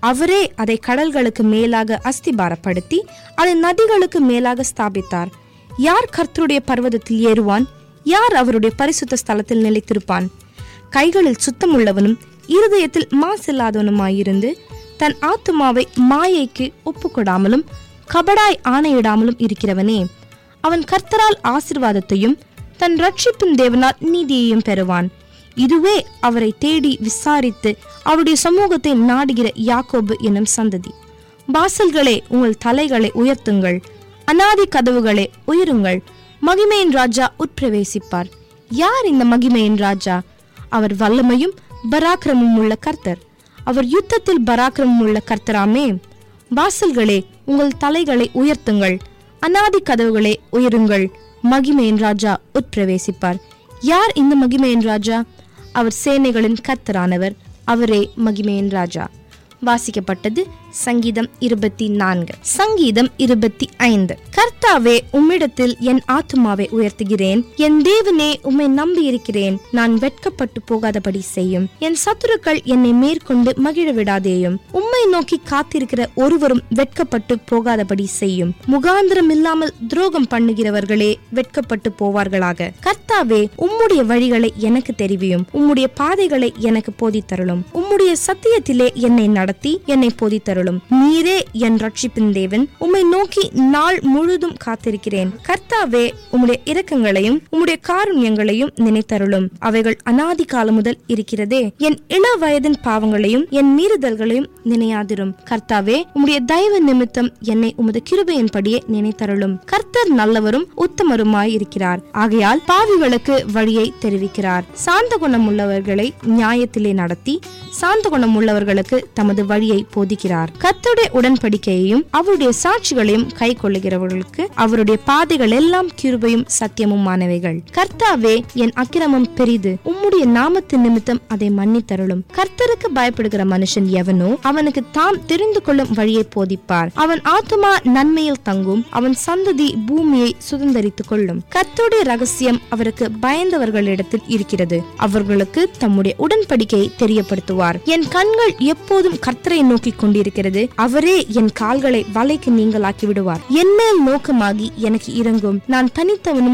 அவரே அதை கடல்களுக்கு மேலாக அஸ்திபாரப்படுத்தி அதை நதிகளுக்கு மேலாக ஸ்தாபித்தார் யார் கர்த்தருடைய பர்வதத்தில் ஏறுவான் யார் அவருடைய பரிசுத்த ஸ்தலத்தில் நிலைத்திருப்பான் கைகளில் சுத்தமுள்ளவனும் இருதயத்தில் மாசில்லாதவனுமாயிருந்து தன் ஆத்துமாவை மாயைக்கு ஒப்புக்கொடாமலும் கபடாய் ஆணையிடாமலும் இருக்கிறவனே அவன் கர்த்தரால் ஆசிர்வாதத்தையும் தன் ரட்சிப்பின் தேவனால் நீதியையும் பெறுவான் இதுவே அவரை தேடி விசாரித்து அவருடைய சமூகத்தை நாடுகிற யாக்கோபு எனும் சந்ததி வாசல்களே உங்கள் தலைகளை உயர்த்துங்கள் அனாதி கதவுகளே உயருங்கள் மகிமையின் ராஜா உட்பிரவேசிப்பார் யார் இந்த மகிமையின் ராஜா அவர் வல்லமையும் பராக்கிரமும் உள்ள கர்த்தர் அவர் யுத்தத்தில் பராக்கிரமம் உள்ள கர்த்தராமே வாசல்களே உங்கள் தலைகளை உயர்த்துங்கள் அனாதி கதவுகளே உயருங்கள் மகிமையின் ராஜா உட்பிரவேசிப்பார் யார் இந்த மகிமையின் ராஜா அவர் சேனைகளின் கர்த்தரானவர் அவரே மகிமையின் ராஜா வாசிக்கப்பட்டது சங்கீதம் இருபத்தி நான்கு சங்கீதம் இருபத்தி ஐந்து கர்த்தாவே உம்மிடத்தில் என் ஆத்துமாவை உயர்த்துகிறேன் என் தேவனே உம்மை நம்பி இருக்கிறேன் நான் வெட்கப்பட்டு போகாதபடி செய்யும் என் சத்துருக்கள் என்னை மேற்கொண்டு மகிழ விடாதேயும் உம்மை நோக்கி காத்திருக்கிற ஒருவரும் வெட்கப்பட்டு போகாதபடி செய்யும் முகாந்திரம் இல்லாமல் துரோகம் பண்ணுகிறவர்களே வெட்கப்பட்டு போவார்களாக கர்த்தாவே உம்முடைய வழிகளை எனக்கு தெரிவியும் உம்முடைய பாதைகளை எனக்கு போதித்தருளும் உம்முடைய சத்தியத்திலே என்னை நடத்தி என்னை போதித்தருளும் நீரே என் ரட்சிப்பின் தேவன் உம்மை நோக்கி நாள் முழுதும் காத்திருக்கிறேன் கர்த்தாவே உம்முடைய இரக்கங்களையும் உம்முடைய காருண்யங்களையும் நினைத்தருளும் அவைகள் அனாதி காலம் முதல் இருக்கிறதே என் இள வயதின் பாவங்களையும் என் மீறுதல்களையும் நினையாதிரும் கர்த்தாவே உம்முடைய தயவு நிமித்தம் என்னை உமது கிருபையின்படியே நினைத்தருளும் கர்த்தர் நல்லவரும் உத்தமருமாய் இருக்கிறார் ஆகையால் பாவிகளுக்கு வழியை தெரிவிக்கிறார் சாந்த குணம் உள்ளவர்களை நியாயத்திலே நடத்தி சாந்த குணம் உள்ளவர்களுக்கு தமது வழியை போதிக்கிறார் கர்த்தருடைய உடன்படிக்கையையும் அவருடைய சாட்சிகளையும் கை கொள்ளுகிறவர்களுக்கு அவருடைய பாதைகள் எல்லாம் கிருபையும் சத்தியமுமானவைகள் கர்த்தாவே என் அக்கிரமம் பெரிது உம்முடைய நாமத்தின் நிமித்தம் அதை மன்னித்தருளும் கர்த்தருக்கு பயப்படுகிற மனுஷன் எவனோ அவனுக்கு தாம் தெரிந்து கொள்ளும் வழியை போதிப்பார் அவன் ஆத்துமா நன்மையில் தங்கும் அவன் சந்ததி பூமியை சுதந்தரித்துக் கொள்ளும் கர்த்தருடைய ரகசியம் அவருக்கு பயந்தவர்களிடத்தில் இருக்கிறது அவர்களுக்கு தம்முடைய உடன்படிக்கையை தெரியப்படுத்துவார் என் கண்கள் எப்போதும் கர்த்தரை நோக்கி கொண்டிருக்கிறது அவரே என் கால்களை வலைக்கு நீங்களாக்கி விடுவார் என் மேல் நோக்கமாகி எனக்கு இறங்கும் நான் தனித்தவனும்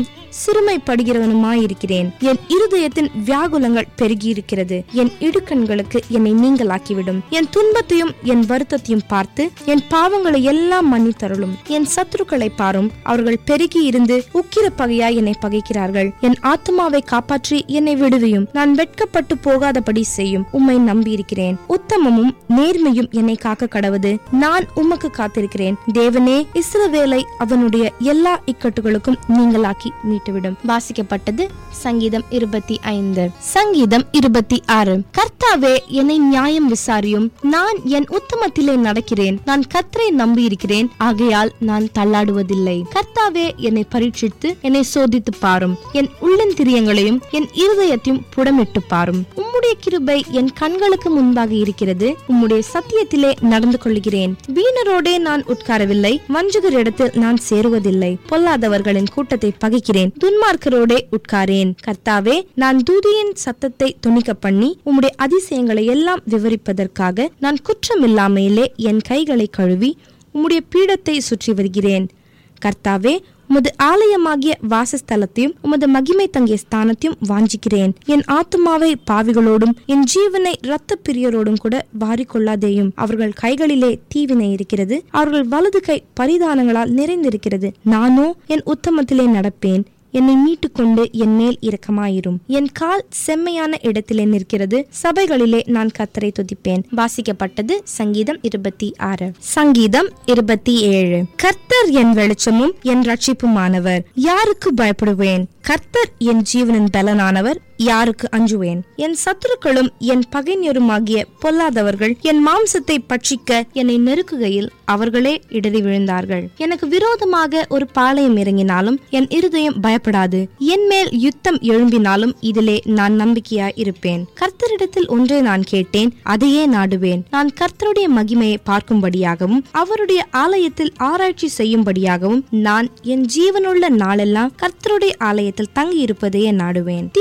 சிறுமைப்படுகிறவனுமாயிருக்கிறேன் என் இருதயத்தின் வியாகுலங்கள் பெருகியிருக்கிறது என் இடுக்கண்களுக்கு என்னை நீங்களாக்கிவிடும் என் துன்பத்தையும் என் வருத்தத்தையும் பார்த்து என் பாவங்களை எல்லாம் மன்னித்தருளும் என் சத்துருக்களை பாரும் அவர்கள் பெருகி இருந்து உக்கிர பகையாய் என்னை பகைக்கிறார்கள் என் ஆத்மாவை காப்பாற்றி என்னை விடுவியும் நான் வெட்கப்பட்டு போகாதபடி செய்யும் உம்மை நம்பியிருக்கிறேன் உத்தமமும் நேர்மையும் என்னை காக்க கடவுது நான் உமக்கு காத்திருக்கிறேன் தேவனே இஸ்ரவேலை அவனுடைய எல்லா இக்கட்டுகளுக்கும் நீங்களாக்கி மீட்டுவிடும் வாசிக்கப்பட்டது சங்கீதம் இருபத்தி ஐந்து சங்கீதம் இருபத்தி ஆறு கர்த்தாவே என்னை நியாயம் விசாரியும் நான் என் உத்தமத்திலே நடக்கிறேன் நான் கர்த்தரை நம்பி இருக்கிறேன் ஆகையால் நான் தள்ளாடுவதில்லை கர்த்தாவே என்னை பரீட்சித்து என்னை சோதித்து பாரும் என் உள்ளந்திரியங்களையும் என் இருதயத்தையும் புடமிட்டு பாரும் உம்முடைய கிருபை என் கண்களுக்கு முன்பாக இருக்கிறது உம்முடைய சத்தியத்திலே நடந்து கொள்கிறேன் வீணரோடே நான் உட்காரவில்லை வஞ்சகரிடத்தில் நான் சேருவதில்லை பொல்லாதவர்களின் கூட்டத்தை பகைக்கிறேன் துன்மார்க்கரோடே உட்காரேன் கர்த்தாவே நான் தூதியின் சத்தத்தை துணிக்க பண்ணி உம்முடைய அதிசயங்களை எல்லாம் விவரிப்பதற்காக நான் குற்றமில்லாமையிலே என் கைகளை கழுவி உம்முடைய பீடத்தை சுற்றி வருகிறேன் கர்த்தாவே உமது ஆலயமாகிய வாசஸ்தலத்தையும் உமது மகிமை தங்கிய ஸ்தானத்தையும் வாஞ்சிக்கிறேன் என் ஆத்துமாவை பாவிகளோடும் என் ஜீவனை இரத்த பிரியரோடும் கூட வாரிக்கொள்ளாதேயும் அவர்கள் கைகளிலே தீவினை இருக்கிறது அவர்கள் வலது கை பரிதானங்களால் நிறைந்திருக்கிறது நானோ என் உத்தமத்திலே நடப்பேன் என்னை மீட்டுக்கொண்டு என் மேல் இரக்கமாயிரும் என் கால் செம்மையான இடத்திலே நிற்கிறது சபைகளிலே நான் கத்தரை துதிப்பேன் வாசிக்கப்பட்டது சங்கீதம் இருபத்தி ஆறு சங்கீதம் இருபத்தி ஏழு கர்த்தர் என் வெளிச்சமும் என் ரட்சிப்புமானவர் யாருக்கு பயப்படுவேன் கர்த்தர் என் ஜீவனின் பலனானவர் யாருக்கு அஞ்சுவேன் என் சத்துருக்களும் என் பகைஞருமாகிய பொல்லாதவர்கள் என் மாம்சத்தை பட்சிக்க என்னை நெருக்குகையில் அவர்களே இடறி விழுந்தார்கள் எனக்கு விரோதமாக ஒரு பாளையம் இறங்கினாலும் என் இருதயம் பயப்படாது என் மேல் யுத்தம் எழும்பினாலும் இதிலே நான் நம்பிக்கையாய் இருப்பேன் கர்த்தரிடத்தில் ஒன்றை நான் கேட்டேன் அதையே நாடுவேன் நான் கர்த்தருடைய மகிமையை பார்க்கும்படியாகவும் அவருடைய ஆலயத்தில் ஆராய்ச்சி செய்யும்படியாகவும் நான் என் ஜீவனுள்ள நாளெல்லாம் கர்த்தருடைய ஆலயத்தில் தங்கி இருப்பதையே நாடுவேன் தீங்கு நாள்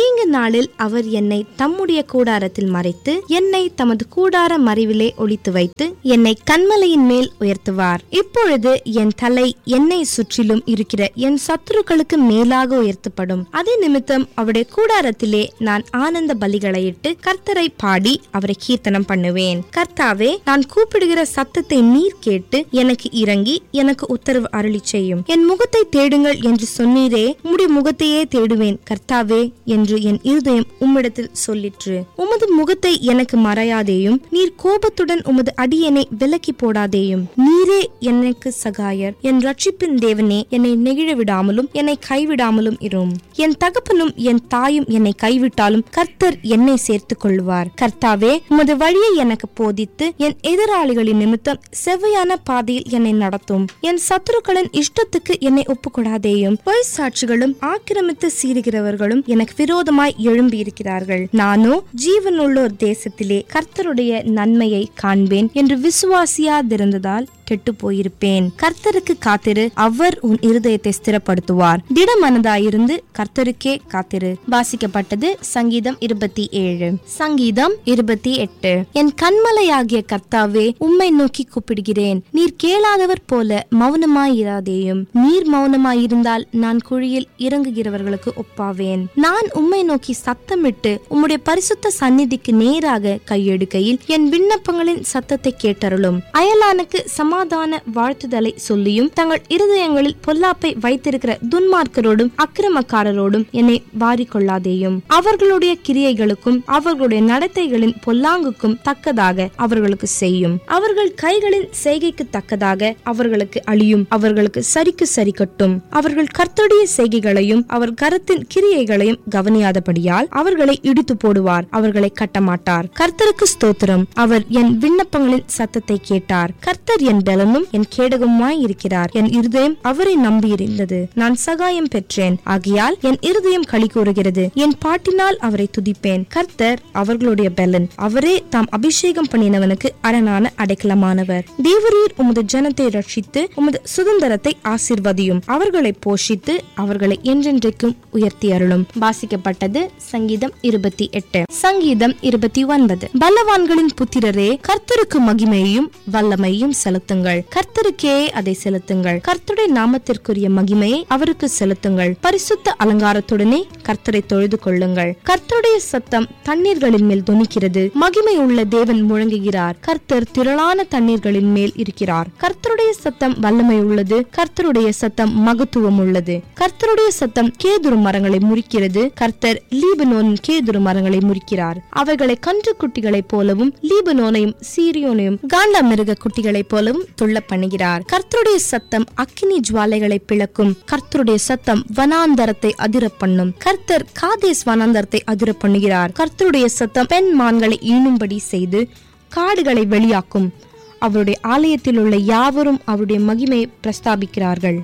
நாளில் அவர் என்னை தம்முடைய கூடாரத்தில் மறைத்து என்னை தமது கூடார மறைவிலே ஒளித்து வைத்து என்னை கண்மலையின் மேல் உயர்த்துவார் இப்பொழுது என் தலை என்னை சுற்றிலும் இருக்கிற என் சத்துருக்களுக்கு மேலாக உயர்த்தப்படும் அதே நிமித்தம் அவருடைய கூடாரத்திலே நான் ஆனந்த பலிகளையிட்டு கர்த்தரை பாடி அவரை கீர்த்தனம் பண்ணுவேன் கர்த்தாவே நான் கூப்பிடுகிற சத்தத்தை நீர் கேட்டு எனக்கு இறங்கி எனக்கு உத்தரவு அருளி செய்யும் என் முகத்தை தேடுங்கள் என்று சொன்னீரே உம்முடைய முகத்தையே தேடுவேன் கர்த்தாவே என்று என் இருதயம் உம்மிடத்தில் சொல்லிற்று உமது முகத்தை எனக்கு மறையாதேயும் நீர் கோபத்துடன் உமது அடியனை விலக்கி போடாதேயும் நீரே எனக்கு சகாயர் என் ரட்சிப்பின் தேவனே என்னை நெகிழ விடாமலும் என்னை கைவிடாமலும் இரும் என் தகப்பனும் என் தாயும் என்னை கைவிட்டாலும் கர்த்தர் என்னை சேர்த்துக் கொள்வார் கர்த்தாவே உமது வழியை எனக்கு போதித்து என் எதிராளிகளின் நிமித்தம் செவ்வையான பாதையில் என்னை நடத்தும் என் சத்துருக்களின் இஷ்டத்துக்கு என்னை ஒப்புக்கொடாதேயும் பொய் சாட்சிகளும் ஆக்கிரமித்து சீறுகிறவர்களும் எனக்கு விரோதமாய் எழும்பி இருக்கிறார்கள் நானோ ஜீவனுள்ளோர் தேசத்திலே கர்த்தருடைய நன்மையை காண்பேன் என்று விசுவாசியாதிருந்ததால் கெட்டு போயிருப்பேன் கர்த்தருக்கு காத்திரு அவர் உன் இருதயத்தை ஸ்திரப்படுத்துவார் திடமனதாயிருந்து கர்த்தருக்கே காத்திரு வாசிக்கப்பட்டது சங்கீதம் இருபத்தி ஏழு சங்கீதம் இருபத்தி எட்டு என் கண்மலையாகிய கர்த்தாவே உம்மை நோக்கி கூப்பிடுகிறேன் நீர் கேளாதவர் போல மௌனமாயிராதேயும் நீர் மௌனமாயிருந்தால் நான் குழியில் இறங்குகிறவர்களுக்கு ஒப்பாவேன் நான் உம்மை நோக்கி சத்தமிட்டு உம்முடைய பரிசுத்த சந்நிதிக்கு நேராக கையெடுக்கையில் என் விண்ணப்பங்களின் சத்தத்தை கேட்டருளும் அயலானுக்கு சமாதான வாழ்த்துதலை சொல்லியும் தங்கள் இருதயங்களில் பொல்லாப்பை வைத்திருக்கிற துன்மார்க்கரோடும் அக்கிரமக்காரரோடும் என்னை வாரிக்கொள்ளாதேயும் அவர்களுடைய கிரியைகளுக்கும் அவர்களுடைய நடத்தைகளின் பொல்லாங்குக்கும் தக்கதாக அவர்களுக்கு செய்யும் அவர்கள் கைகளின் செய்கைக்கு தக்கதாக அவர்களுக்கு அழியும் அவர்களுக்கு சரிக்கு சரி கட்டும் அவர்கள் கர்த்தருடைய செய்கைகளையும் அவர் கரத்தின் கிரியைகளையும் கவனியாதபடியால் அவர்களை இடித்து போடுவார் அவர்களை கட்டமாட்டார் கர்த்தருக்கு ஸ்தோத்திரம் அவர் என் விண்ணப்பங்களின் சத்தத்தை கேட்டார் கர்த்தர் என் பலனும் என் கேடகமாய் இருக்கிறார் என் இருதயம் அவரை நம்பியிருந்தது நான் சகாயம் பெற்றேன் ஆகையால் என் இருதயம் களி கூறுகிறது என் பாட்டினால் அவரை துதிப்பேன் கர்த்தர் அவர்களுடைய பலன் அவரே தாம் அபிஷேகம் பண்ணினவனுக்கு அரணான அடைக்கலமானவர் தேவரீர் உமது ஜனத்தை ரட்சித்து உமது சுதந்திரத்தை ஆசிர்வதியும் அவர்களை போஷித்து அவர்களை என்றென்றைக்கும் உயர்த்தி அருளும் வாசிக்கப்பட்டது சங்கீதம் இருபத்தி எட்டு சங்கீதம் இருபத்தி ஒன்பது பலவான்களின் புத்திரரே கர்த்தருக்கு மகிமையையும் வல்லமையும் செலுத்துங்கள் கர்த்தருக்கே அதை செலுத்துங்கள் கர்த்தருடைய நாமத்திற்குரிய மகிமையை அவருக்கு செலுத்துங்கள் பரிசுத்த அலங்காரத்துடனே கர்த்தரை தொழுது கொள்ளுங்கள் கர்த்தருடைய சத்தம் தண்ணீர்களின் மேல் துணிக்கிறது மகிமை உள்ள தேவன் முழங்குகிறார் கர்த்தர் திரளான தண்ணீர்களின் மேல் இருக்கிறார் கர்த்தருடைய சத்தம் வல்லமை உள்ளது கர்த்தருடைய சத்தம் மகத்துவம் உள்ளது கர்த்தருடைய சத்தம் கேதுரு மரங்களை முறிக்கிறது கர்த்தர் லீபனோனின் கேதுரு மரங்களை முறிக்கிறார் அவைகளை கன்று குட்டிகளைப் போலவும் லீபனோனையும் சீரியோனையும் காண்டா மிருக குட்டிகளைப் போலவும் துள்ள பண்ணுகிறார் கர்த்தருடைய சத்தம் அக்கினி ஜுவாலைகளை பிளக்கும் கர்த்தருடைய சத்தம் வனாந்தரத்தை அதிர பண்ணும் கர்த்தர் காதேஸ் வனாந்தரத்தை அதிர பண்ணுகிறார் கர்த்தருடைய சத்தம் பெண் மான்களை ஈணும்படி செய்து காடுகளை வெளியாக்கும் அவருடைய ஆலயத்தில் உள்ள யாவரும் அவருடைய மகிமையை பிரஸ்தாபிக்கிறார்கள்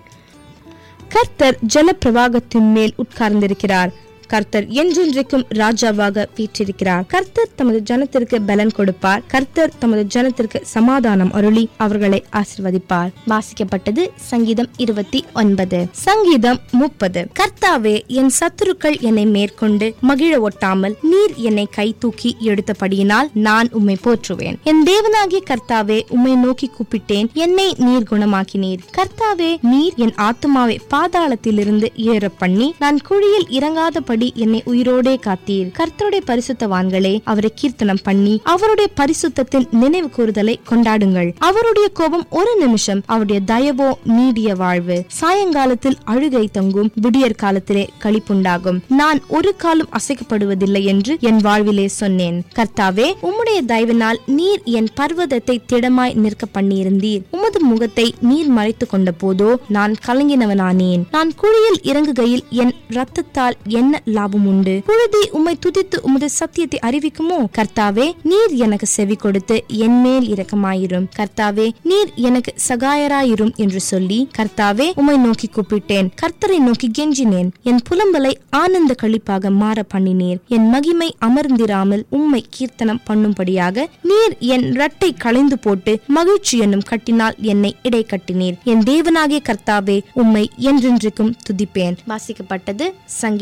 கர்த்தர் ஜலப்பிரவாகத்தின் மேல் உட்கார்ந்திருக்கிறார் கர்த்தர் என்றென்றைக்கும் ராஜாவாக வீற்றிருக்கிறார் கர்த்தர் தமது ஜனத்திற்கு பலன் கொடுப்பார் கர்த்தர் தமது ஜனத்திற்கு சமாதானம் அருளி அவர்களை ஆசிர்வதிப்பார் வாசிக்கப்பட்டது சங்கீதம் இருபத்தி ஒன்பது சங்கீதம் முப்பது கர்த்தாவே என் சத்துருக்கள் என்னை மேற்கொண்டு மகிழ ஒட்டாமல் நீர் என்னை கை தூக்கி எடுத்தபடியினால் நான் உம்மை போற்றுவேன் என் தேவனாகிய கர்த்தாவே உம்மை நோக்கி கூப்பிட்டேன் என்னை நீர் குணமாக்கினீர் கர்த்தாவே நீர் என் ஆத்துமாவை பாதாளத்திலிருந்து ஏற பண்ணி நான் குழியில் இறங்காதபடி என்னை உயிரோடே காத்தீர் கர்த்தருடைய பரிசுத்தவான்களே அவரை கீர்த்தனம் பண்ணி அவருடைய பரிசுத்தத்தின் நினைவு கூறுதலை கொண்டாடுங்கள் அவருடைய கோபம் ஒரு நிமிஷம் அவருடைய தயவோ நீடிய வாழ்வு சாயங்காலத்தில் அழுகை தங்கும் விடியற் காலத்திலே களிப்புண்டாகும் நான் ஒரு காலம் அசைக்கப்படுவதில்லை என்று என் வாழ்விலே சொன்னேன் கர்த்தாவே உம்முடைய தயவினால் நீர் என் பர்வதத்தை திடமாய் நிற்க பண்ணியிருந்தீர் உமது முகத்தை நீர் மறைத்துக் கொண்ட போதோ நான் கலங்கினவனானேன் நான் குழியில் இறங்குகையில் என் ரத்தத்தால் என்ன லாபம் உண்டு புழுதி உம்மை துதித்து உமது சத்தியத்தை அறிவிக்குமோ கர்த்தாவே நீர் எனக்கு செவி கொடுத்து என் மேல் இரக்கமாயிரும் கர்த்தாவே நீர் எனக்கு சகாயராயிரும் என்று சொல்லி கர்த்தாவே உம்மை நோக்கி கூப்பிட்டேன் கர்த்தரை நோக்கி கெஞ்சினேன் என் புலம்பலை ஆனந்த கழிப்பாக மாற பண்ணினீர் என் மகிமை அமர்ந்திராமல் உம்மை கீர்த்தனம் பண்ணும்படியாக நீர் என் ரட்டை களைந்து போட்டு மகிழ்ச்சி என்னும் கட்டினால் என்னை இடை கட்டினீர் என் தேவனாகிய கர்த்தாவே உம்மை என்றென்றைக்கும் துதிப்பேன் வாசிக்கப்பட்டது சங்கீதம்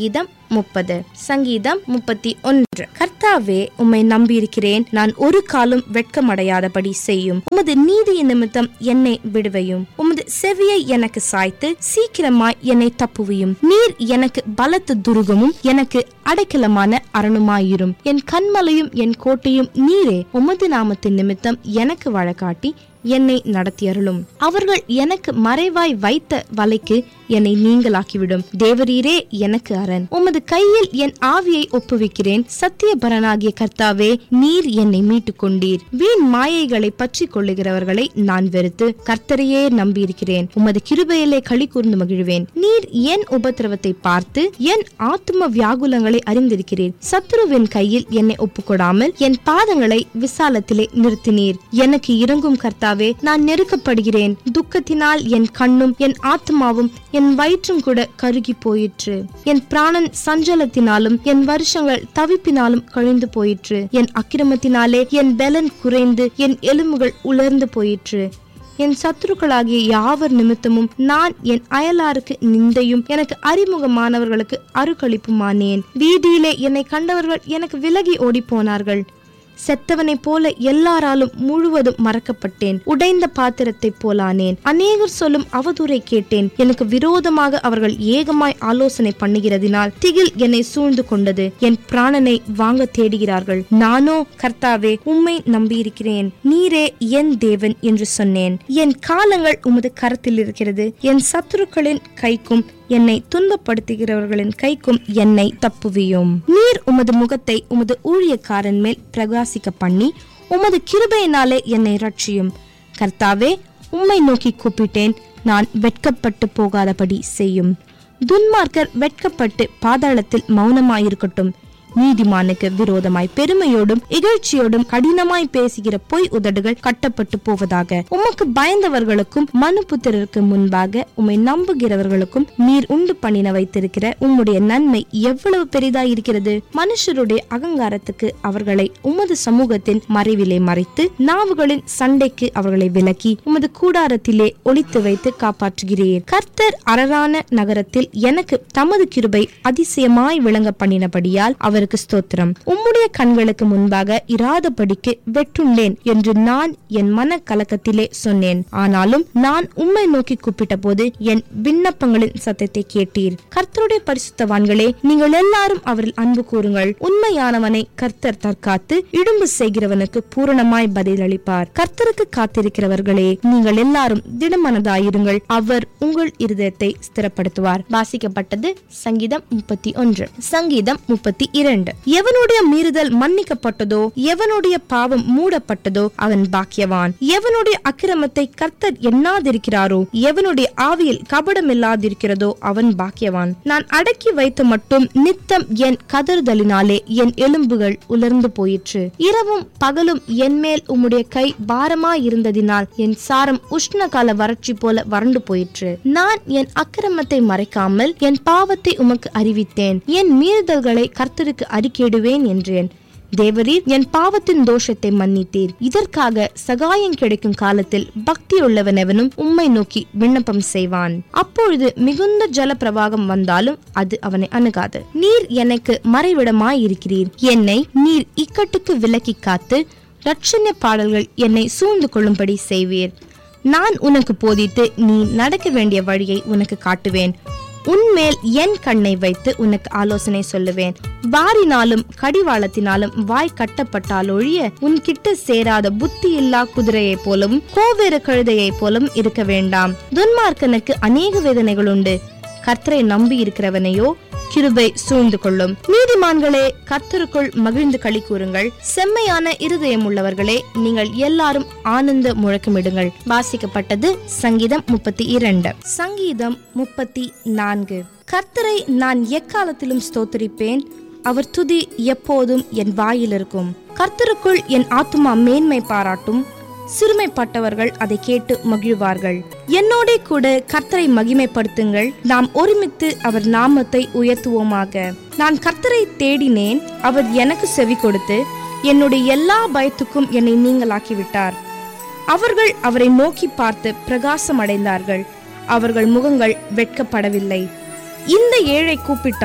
முப்பது சங்கீதம் முப்பத்தி ஒன்று கர்த்தாவே உம்மை நம்பியிருக்கிறேன் நான் ஒரு காலம் வெட்கமடையாதபடி செய்யும் உமது நீதி நிமித்தம் என்னை விடுவையும் உமது செவியை எனக்கு சாய்த்து சீக்கிரமாய் என்னை தப்புவியும் நீர் எனக்கு பலத்த துருகமும் எனக்கு அடைக்கலமான அரணுமாயிரும் என் கண்மலையும் என் கோட்டையும் நீரே உமது நாமத்தின் நிமித்தம் எனக்கு வழக்காட்டி என்னை நடத்தியருளும் அவர்கள் எனக்கு மறைவாய் வைத்த வலைக்கு என்னை நீங்களாக்கிவிடும் தேவரீரே எனக்கு அரண் உமது கையில் என் ஆவியை ஒப்புவிக்கிறேன் சத்தியபரனாகிய கர்த்தாவே நீர் என்னை மீட்டுக் கொண்டீர் வீண் மாயைகளை பற்றி கொள்ளுகிறவர்களை நான் வெறுத்து கர்த்தரையே நம்பியிருக்கிறேன் உமது கிருபையிலே களி கூர்ந்து மகிழ்வேன் நீர் என் உபத்திரவத்தை பார்த்து என் ஆத்தும வியாகுலங்களை அறிந்திருக்கிறீர் சத்ருவின் கையில் என்னை ஒப்புக்கொடாமல் என் பாதங்களை விசாலத்திலே நிறுத்தினீர் எனக்கு இறங்கும் கர்த்தாவே நான் நெருக்கப்படுகிறேன் துக்கத்தினால் என் கண்ணும் என் ஆத்மாவும் என் வயிற்றும் கூட கருகி போயிற்று என் பிராணன் சஞ்சலத்தினாலும் என் வருஷங்கள் தவிப்பினாலும் கழிந்து போயிற்று என் அக்கிரமத்தினாலே என் பெலன் குறைந்து என் எலும்புகள் உலர்ந்து போயிற்று என் சத்துருக்களாகிய யாவர் நிமித்தமும் நான் என் அயலாருக்கு நிந்தையும் எனக்கு அறிமுகமானவர்களுக்கு அருக்களிப்புமானேன் வீதியிலே என்னை கண்டவர்கள் எனக்கு விலகி ஓடி போனார்கள் செத்தவனைப் போல எல்லாராலும் முழுவதும் மறக்கப்பட்டேன் உடைந்த பாத்திரத்தைப் போலானேன் அநேகர் சொல்லும் அவதூறை கேட்டேன் எனக்கு விரோதமாக அவர்கள் ஏகமாய் ஆலோசனை பண்ணுகிறதினால் திகில் என்னை சூழ்ந்து கொண்டது என் பிராணனை வாங்க தேடுகிறார்கள் நானோ கர்த்தாவே உம்மை நம்பியிருக்கிறேன் நீரே என் தேவன் என்று சொன்னேன் என் காலங்கள் உமது கரத்தில் இருக்கிறது என் சத்துருக்களின் கைக்கும் என்னை துன்பப்படுத்துகிறவர்களின் கைக்கும் என்னை தப்புவியும் நீர் உமது முகத்தை உமது ஊழியக்காரன் மேல் பிரகாசிக்க பண்ணி உமது கிருபையினாலே என்னை ரட்சியும் கர்த்தாவே உம்மை நோக்கி கூப்பிட்டேன் நான் வெட்கப்பட்டு போகாதபடி செய்யும் துன்மார்க்கர் வெட்கப்பட்டு பாதாளத்தில் மௌனமாயிருக்கட்டும் நீதிமானுக்கு விரோதமாய் பெருமையோடும் இகழ்ச்சியோடும் கடினமாய் பேசுகிற பொய் உதடுகள் கட்டப்பட்டு போவதாக உமக்கு பயந்தவர்களுக்கும் மனுபுத்திரருக்கு முன்பாக உம்மை நம்புகிறவர்களுக்கும் நீர் உண்டு பண்ணின வைத்திருக்கிற உம்முடைய நன்மை எவ்வளவு பெரிதாய் இருக்கிறது மனுஷருடைய அகங்காரத்துக்கு அவர்களை உமது சமூகத்தின் மறைவிலே மறைத்து நாவுகளின் சண்டைக்கு அவர்களை விலக்கி உமது கூடாரத்திலே ஒளித்து வைத்து காப்பாற்றுகிறீர் கர்த்தர் அரரான நகரத்தில் எனக்கு தமது கிருபை அதிசயமாய் விளங்க பண்ணினபடியால் அவருக்கு ஸ்தோத்திரம் உம்முடைய கண்களுக்கு முன்பாக இராதபடிக்கு வெட்டுண்டேன் என்று நான் என் மன கலக்கத்திலே சொன்னேன் ஆனாலும் நான் உம்மை நோக்கி கூப்பிட்ட போது என் விண்ணப்பங்களின் சத்தத்தை கேட்டீர் கர்த்தருடைய பரிசுத்தவான்களே நீங்கள் எல்லாரும் அவரில் அன்பு கூறுங்கள் உண்மையானவனை கர்த்தர் தற்காத்து இடும்பு செய்கிறவனுக்கு பூரணமாய் பதிலளிப்பார் கர்த்தருக்கு காத்திருக்கிறவர்களே நீங்கள் எல்லாரும் திடமனதாயிருங்கள் அவர் உங்கள் இருதயத்தை ஸ்திரப்படுத்துவார் வாசிக்கப்பட்டது சங்கீதம் முப்பத்தி ஒன்று சங்கீதம் முப்பத்தி இரண்டு எவனுடைய மீறுதல் மன்னிக்கப்பட்டதோ எவனுடைய பாவம் மூடப்பட்டதோ அவன் பாக்கியவான் எவனுடைய அக்கிரமத்தை கர்த்தர் எண்ணாதிருக்கிறாரோ எவனுடைய ஆவியில் கபடமில்லாதிருக்கிறதோ அவன் பாக்கியவான் நான் அடக்கி வைத்து மட்டும் நித்தம் என் கதறுதலினாலே என் எலும்புகள் உலர்ந்து போயிற்று இரவும் பகலும் என் மேல் உம்முடைய கை பாரமாயிருந்ததினால் என் சாரம் உஷ்ணகால வறட்சி போல வறண்டு போயிற்று நான் என் அக்கிரமத்தை மறைக்காமல் என் பாவத்தை உமக்கு அறிவித்தேன் என் மீறுதல்களை கர்த்தருக்கு அறிக்கையிடுவேன் என்றேன் தேவரீர் என் பாவத்தின் தோஷத்தை மன்னித்தீர் இதற்காக சகாயம் கிடைக்கும் காலத்தில் பக்தியுள்ளவனவனும் உம்மை நோக்கி விண்ணப்பம் செய்வான் அப்பொழுது மிகுந்த ஜல பிரவாகம் வந்தாலும் அது அவனை அணுகாது நீர் எனக்கு மறைவிடமாயிருக்கிறீர் என்னை நீர் இக்கட்டுக்கு விலக்கி காத்து ரட்சண்ய பாடல்கள் என்னை சூழ்ந்து கொள்ளும்படி செய்வீர் நான் உனக்கு போதித்து நீ நடக்க வேண்டிய வழியை உனக்கு காட்டுவேன் உன்மேல் என் கண்ணை வைத்து உனக்கு ஆலோசனை சொல்லுவேன் வாரினாலும் கடிவாளத்தினாலும் வாய் கட்டப்பட்டால் ஒழிய உன் கிட்ட சேராத புத்தி இல்லா குதிரையைப் போலவும் கோவேறு கழுதையைப் போலவும் இருக்க வேண்டாம் துன்மார்க்கனுக்கு அநேக வேதனைகள் உண்டு கர்த்தரை நம்பி இருக்கிறவனையோ கிருபை சூழ்ந்து கொள்ளும் நீதிமான்களே கர்த்தருக்குள் மகிழ்ந்து களி கூறுங்கள் செம்மையான இருதயம் உள்ளவர்களே நீங்கள் எல்லாரும் ஆனந்த முழக்கமிடுங்கள் வாசிக்கப்பட்டது சங்கீதம் முப்பத்தி இரண்டு சங்கீதம் முப்பத்தி நான்கு கர்த்தரை நான் எக்காலத்திலும் ஸ்தோத்திரிப்பேன் அவர் துதி எப்போதும் என் வாயில் இருக்கும் கர்த்தருக்குள் என் ஆத்துமா மேன்மை பாராட்டும் சிறுமைப்பட்டவர்கள் அதை கேட்டு மகிழ்வார்கள் என்னோட கூட கர்த்தரை மகிமைப்படுத்துங்கள் நாம் ஒருமித்து அவர் நாமத்தை உயர்த்துவோமாக நான் கர்த்தரை தேடினேன் அவர் எனக்கு செவி கொடுத்து என்னுடைய எல்லா பயத்துக்கும் என்னை நீங்களாக்கி விட்டார் அவர்கள் அவரை நோக்கி பார்த்து பிரகாசம் அடைந்தார்கள் அவர்கள் முகங்கள் வெட்கப்படவில்லை இந்த ஏழை கூப்பிட்டான்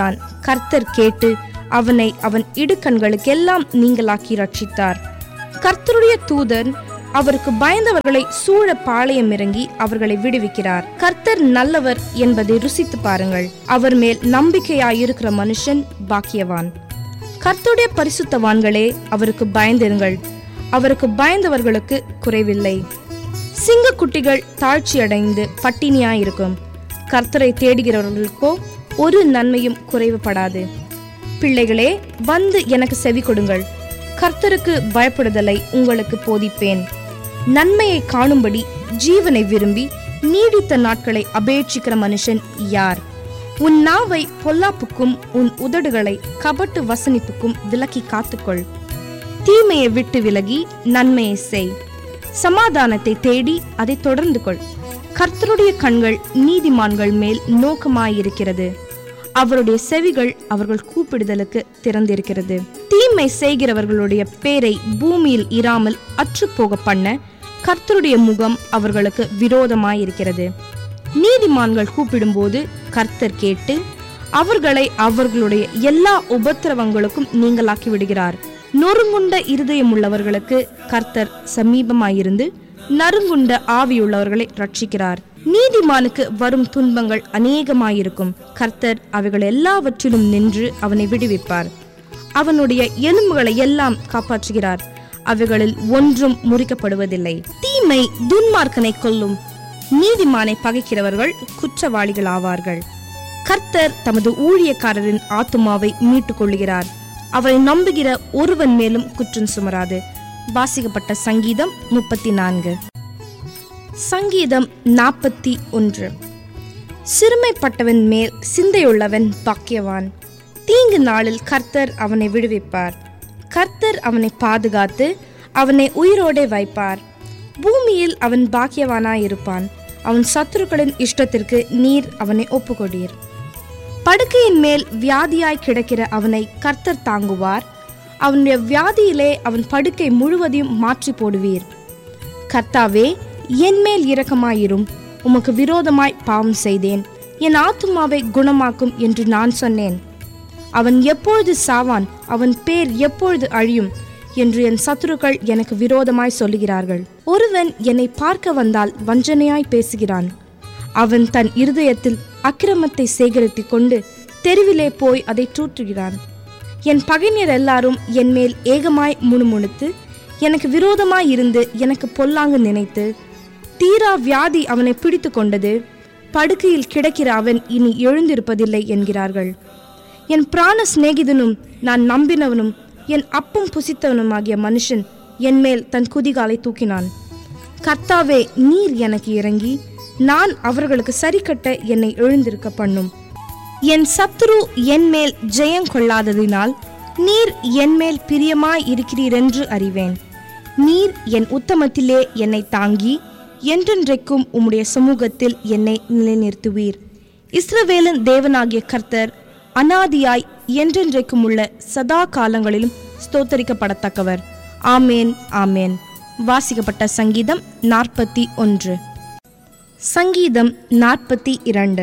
கர்த்தர் கேட்டு அவனை அவன் இடுக்கண்களுக்கெல்லாம் நீங்களாக்கி ரட்சித்தார் கர்த்தருடைய தூதன் அவருக்கு பயந்தவர்களை சூழ பாளையம் இறங்கி அவர்களை விடுவிக்கிறார் கர்த்தர் நல்லவர் என்பதை ருசித்து பாருங்கள் அவர் மேல் நம்பிக்கையாயிருக்கிற மனுஷன் பாக்கியவான் கர்த்தருடைய பரிசுத்தவான்களே அவருக்கு பயந்திருங்கள் அவருக்கு பயந்தவர்களுக்கு குறைவில்லை சிங்கக்குட்டிகள் தாழ்ச்சியடைந்து பட்டினியாயிருக்கும் கர்த்தரை தேடுகிறவர்களுக்கோ ஒரு நன்மையும் குறைவுபடாது பிள்ளைகளே வந்து எனக்கு செவி கொடுங்கள் கர்த்தருக்கு பயப்படுதலை உங்களுக்கு போதிப்பேன் நன்மையை காணும்படி ஜீவனை விரும்பி நீடித்த நாட்களை அபேட்சிக்கிற மனுஷன் யார் உன் நாவை பொல்லாப்புக்கும் உன் உதடுகளை கபட்டு வசனிப்புக்கும் விலக்கி காத்துக்கொள் தீமையை விட்டு விலகி நன்மையை செய் சமாதானத்தை தேடி அதை தொடர்ந்து கொள் கர்த்தருடைய கண்கள் நீதிமான்கள் மேல் நோக்கமாயிருக்கிறது அவருடைய செவிகள் அவர்கள் கூப்பிடுதலுக்கு திறந்திருக்கிறது தீமை செய்கிறவர்களுடைய பேரை பூமியில் இராமல் அற்றுப்போக பண்ண கர்த்தருடைய முகம் அவர்களுக்கு விரோதமாயிருக்கிறது நீதிமான்கள் கூப்பிடும்போது கர்த்தர் கேட்டு அவர்களை அவர்களுடைய எல்லா உபத்திரவங்களுக்கும் நீங்களாக்கி விடுகிறார் நொறுங்குண்ட இருதயம் உள்ளவர்களுக்கு கர்த்தர் சமீபமாயிருந்து நறுங்குண்ட ஆவியுள்ளவர்களை ரட்சிக்கிறார் நீதிமானுக்கு வரும் துன்பங்கள் அநேகமாயிருக்கும் கர்த்தர் அவைகள் எல்லாவற்றிலும் நின்று அவனை விடுவிப்பார் அவனுடைய எலும்புகளை எல்லாம் காப்பாற்றுகிறார் அவைகளில் ஒன்றும் முறிக்கப்படுவதில்லை தீமை துன்மார்க்கனை கொல்லும் நீதிமானை பகைக்கிறவர்கள் குற்றவாளிகள் ஆவார்கள் கர்த்தர் தமது ஊழியக்காரரின் ஆத்துமாவை மீட்டுக் கொள்ளுகிறார் அவரை நம்புகிற ஒருவன் மேலும் குற்றம் சுமராது வாசிக்கப்பட்ட சங்கீதம் முப்பத்தி நான்கு சங்கீதம் நாற்பத்தி ஒன்று சிறுமைப்பட்டவன் மேல் சிந்தையுள்ளவன் பாக்கியவான் தீங்கு நாளில் கர்த்தர் அவனை விடுவிப்பார் கர்த்தர் அவனை பாதுகாத்து அவனை உயிரோடே வைப்பார் பூமியில் அவன் பாக்கியவானாயிருப்பான் அவன் சத்துருக்களின் இஷ்டத்திற்கு நீர் அவனை ஒப்புக்கொடீர் படுக்கையின் மேல் வியாதியாய் கிடக்கிற அவனை கர்த்தர் தாங்குவார் அவனுடைய வியாதியிலே அவன் படுக்கை முழுவதையும் மாற்றி போடுவீர் கர்த்தாவே என் மேல் இரக்கமாயிரும் உமக்கு விரோதமாய் பாவம் செய்தேன் என் ஆத்துமாவை குணமாக்கும் என்று நான் சொன்னேன் அவன் எப்பொழுது சாவான் அவன் பேர் எப்பொழுது அழியும் என்று என் சத்துருக்கள் எனக்கு விரோதமாய் சொல்லுகிறார்கள் ஒருவன் என்னை பார்க்க வந்தால் வஞ்சனையாய் பேசுகிறான் அவன் தன் இருதயத்தில் அக்கிரமத்தை சேகரித்துக் கொண்டு தெருவிலே போய் அதை தூற்றுகிறான் என் பகைஞர் எல்லாரும் என் மேல் ஏகமாய் முணுமுணுத்து எனக்கு விரோதமாய் இருந்து எனக்கு பொல்லாங்கு நினைத்து தீரா வியாதி அவனை பிடித்து கொண்டது படுக்கையில் கிடக்கிற அவன் இனி எழுந்திருப்பதில்லை என்கிறார்கள் என் பிராண சிநேகிதனும் நான் நம்பினவனும் என் அப்பம் புசித்தவனுமாகிய மனுஷன் என் மேல் தன் குதிகாலை தூக்கினான் கர்த்தாவே நீர் எனக்கு இறங்கி நான் அவர்களுக்கு சரிக்கட்ட என்னை எழுந்திருக்க பண்ணும் என் சத்துரு என் மேல் ஜெயம் கொள்ளாததினால் நீர் என் மேல் பிரியமாய் இருக்கிறீரென்று அறிவேன் நீர் என் உத்தமத்திலே என்னை தாங்கி என்றென்றைக்கும் உம்முடைய சமூகத்தில் என்னை நிலைநிறுத்துவீர் இஸ்ரவேலன் தேவனாகிய கர்த்தர் அனாதியாய் என்றென்றைக்கும் உள்ள சதா காலங்களிலும் ஸ்தோத்தரிக்கப்படத்தக்கவர் ஆமேன் ஆமேன் வாசிக்கப்பட்ட சங்கீதம் நாற்பத்தி ஒன்று சங்கீதம் நாற்பத்தி இரண்டு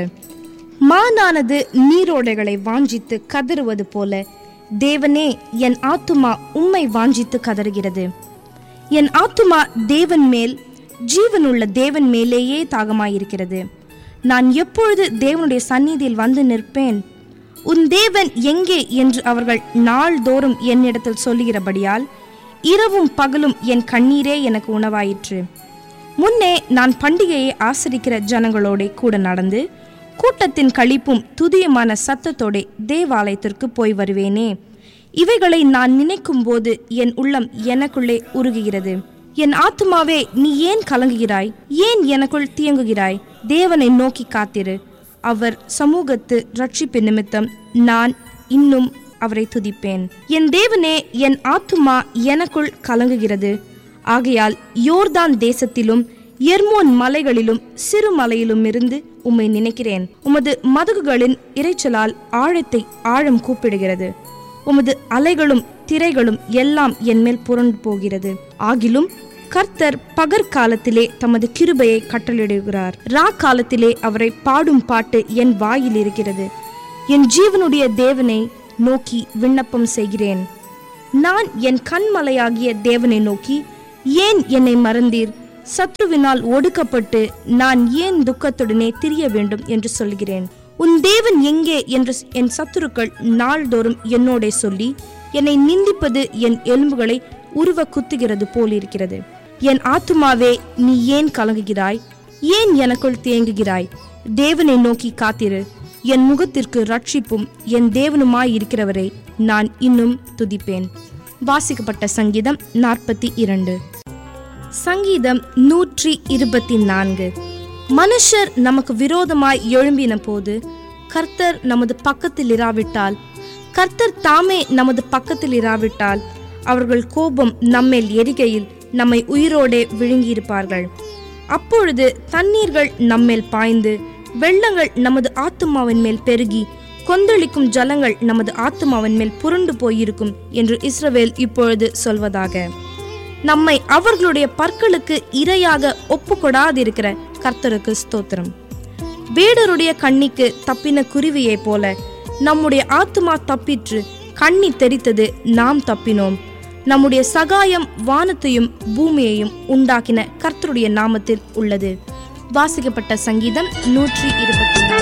மானானது நீரோடைகளை வாஞ்சித்து கதறுவது போல தேவனே என் ஆத்துமா உம்மை வாஞ்சித்து கதறுகிறது என் ஆத்துமா தேவன் மேல் ஜீவனுள்ள தேவன் மேலேயே தாகமாயிருக்கிறது நான் எப்பொழுது தேவனுடைய சந்நிதியில் வந்து நிற்பேன் உன் தேவன் எங்கே என்று அவர்கள் நாள்தோறும் என்னிடத்தில் சொல்லுகிறபடியால் இரவும் பகலும் என் கண்ணீரே எனக்கு உணவாயிற்று முன்னே நான் பண்டிகையை ஆசரிக்கிற ஜனங்களோட கூட நடந்து கூட்டத்தின் களிப்பும் துதியமான சத்தத்தோட தேவாலயத்திற்கு போய் வருவேனே இவைகளை நான் நினைக்கும் போது என் உள்ளம் எனக்குள்ளே உருகுகிறது என் ஆத்துமாவே நீ ஏன் கலங்குகிறாய் ஏன் எனக்குள் தியங்குகிறாய் தேவனை நோக்கி காத்திரு அவர் சமூகத்து ரட்சிப்பு நிமித்தம் நான் இன்னும் அவரை துதிப்பேன் என் தேவனே என் ஆத்துமா எனக்குள் கலங்குகிறது ஆகையால் யோர்தான் தேசத்திலும் எர்மோன் மலைகளிலும் சிறு மலையிலும் இருந்து உம்மை நினைக்கிறேன் உமது மதகுகளின் இரைச்சலால் ஆழத்தை ஆழம் கூப்பிடுகிறது உமது அலைகளும் திரைகளும் எல்லாம் என் மேல் புரண்டு போகிறது ஆகிலும் கர்த்தர் பகற்காலத்திலே தமது கிருபையை கட்டளிடுகிறார் ரா காலத்திலே அவரை பாடும் பாட்டு என் வாயில் இருக்கிறது என் ஜீவனுடைய தேவனை நோக்கி விண்ணப்பம் செய்கிறேன் நான் என் கண்மலையாகிய தேவனை நோக்கி ஏன் என்னை மறந்தீர் சத்ருவினால் ஒடுக்கப்பட்டு நான் ஏன் துக்கத்துடனே திரிய வேண்டும் என்று சொல்கிறேன் உன் தேவன் எங்கே என்று என் சத்துருக்கள் நாள்தோறும் என்னோடே சொல்லி என்னை நிந்திப்பது என் எலும்புகளை உருவ குத்துகிறது போலிருக்கிறது என் ஆத்துமாவே நீ ஏன் கலங்குகிறாய் ஏன் எனக்குள் தேங்குகிறாய் தேவனை நோக்கி காத்திரு என் முகத்திற்கு ரட்சிப்பும் என் தேவனுமாய் இருக்கிறவரை நான் இன்னும் துதிப்பேன் வாசிக்கப்பட்ட சங்கீதம் நாற்பத்தி இரண்டு சங்கீதம் நூற்றி இருபத்தி நான்கு மனுஷர் நமக்கு விரோதமாய் எழும்பின போது கர்த்தர் நமது பக்கத்தில் இராவிட்டால் கர்த்தர் தாமே நமது பக்கத்தில் இராவிட்டால் அவர்கள் கோபம் நம்மேல் எரிகையில் நம்மை உயிரோடே விழுங்கியிருப்பார்கள் அப்பொழுது தண்ணீர்கள் நம்மேல் பாய்ந்து வெள்ளங்கள் நமது ஆத்துமாவின் மேல் பெருகி கொந்தளிக்கும் ஜலங்கள் நமது ஆத்துமாவின் மேல் புரண்டு போயிருக்கும் என்று இஸ்ரவேல் இப்பொழுது சொல்வதாக நம்மை அவர்களுடைய பற்களுக்கு இரையாக ஒப்புக்கொடாதிருக்கிற கர்த்தருக்கு ஸ்தோத்திரம் வேடருடைய கண்ணிக்கு தப்பின குருவியைப் போல நம்முடைய ஆத்துமா தப்பிற்று கண்ணி தெரித்தது நாம் தப்பினோம் நம்முடைய சகாயம் வானத்தையும் பூமியையும் உண்டாக்கின கர்த்தருடைய நாமத்தில் உள்ளது வாசிக்கப்பட்ட சங்கீதம் நூற்றி இருபத்தி